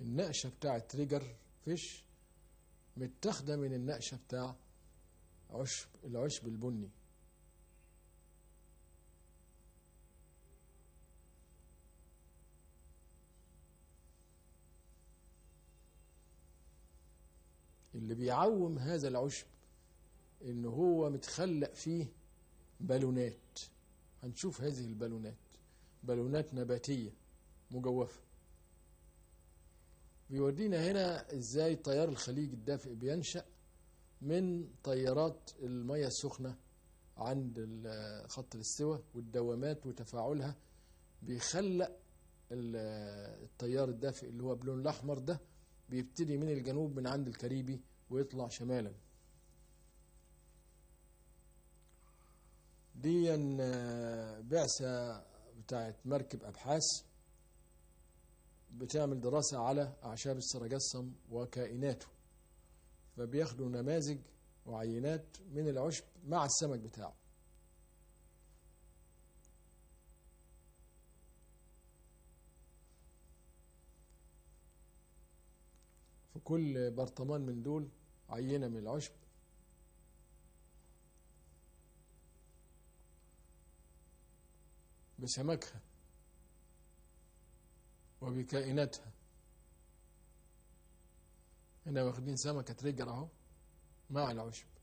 النقشة بتاع تريجر فيش متاخدة من النقشة بتاع عشب العشب البني اللي بيعوم هذا العشب ان هو متخلق فيه بالونات هنشوف هذه البالونات بالونات نباتية مجوفة بيودينا هنا ازاي تيار الخليج الدافئ بينشأ من تيارات المياه السخنة عند ال- خط الاستواء والدوامات وتفاعلها بيخلق ال- التيار الدافئ اللي هو بلون الأحمر ده بيبتدي من الجنوب من عند الكاريبي ويطلع شمالا دي آه، بعثة بتاعت مركب أبحاث بتعمل دراسة على أعشاب السرجسم وكائناته فبياخدوا نماذج وعينات من العشب مع السمك بتاعه في كل برطمان من دول عينة من العشب بسمكها وبكائناتها هنا واخدين سمكة رجل اهو مع العشب